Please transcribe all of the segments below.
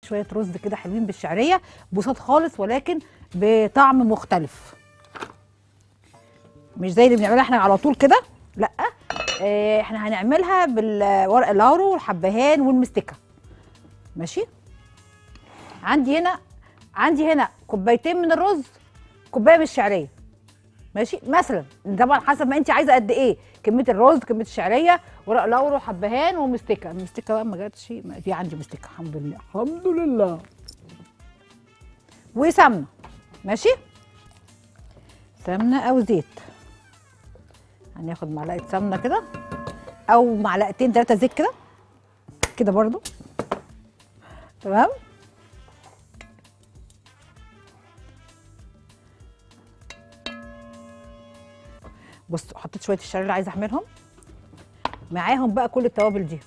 شويه رز كده حلوين بالشعريه بساط خالص ولكن بطعم مختلف مش زي اللي بنعملها احنا على طول كده لا آه، احنا هنعملها بالورق اللورو والحبهان والمستكه ماشي عندي هنا عندي هنا كوبايتين من الرز كوبايه من الشعريه ماشي مثلا طبعا حسب ما انت عايزه قد ايه كميه الرز كميه الشعريه ورق لورو حبهان ومستكه المستكه بقى ما جاتش ما في عندي مستكه الحمد لله الحمد لله وسمنه ماشي سمنه او زيت هناخد معلقه سمنه كده او معلقتين ثلاثه زيت كده كده برضو تمام بصوا حطيت شويه الشعريه اللي عايزه اعملهم معاهم بقى كل التوابل دي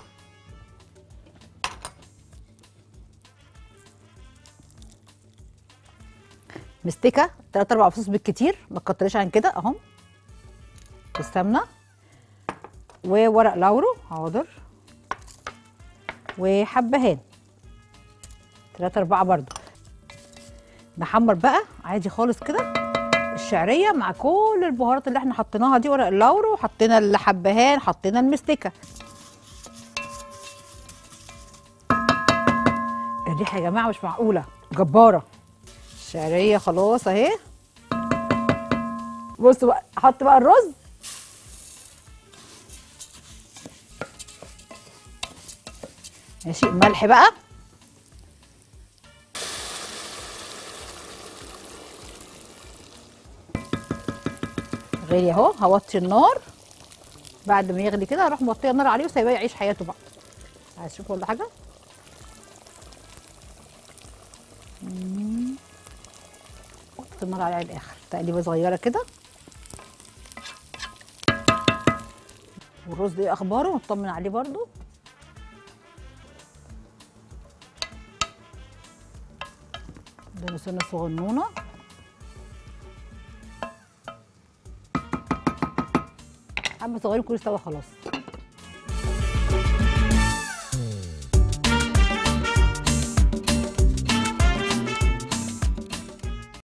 مستكه 3 4 فصوص بالكتير ما تكتريش عن كده اهم السمنه وورق لورو حاضر وحبهان 3 4 برضو نحمر بقى عادي خالص كده الشعريه مع كل البهارات اللي احنا حطيناها دي ورق اللورو حطينا الحبهان حطينا المستكه الريحه يا جماعه مش معقوله جباره الشعريه خلاص اهي بصوا بقى احط بقى الرز ماشي ملح بقى غلي اهو هوطي النار بعد ما يغلي كده هروح موطيه النار عليه وسايباه يعيش حياته بقى عايز تشوف ولا حاجه مم. وطي النار عليه على الاخر تقليبه صغيره كده والرز ايه اخباره نطمن عليه برضو ده سنه صغنونه حبه صغيرين كل استوى خلاص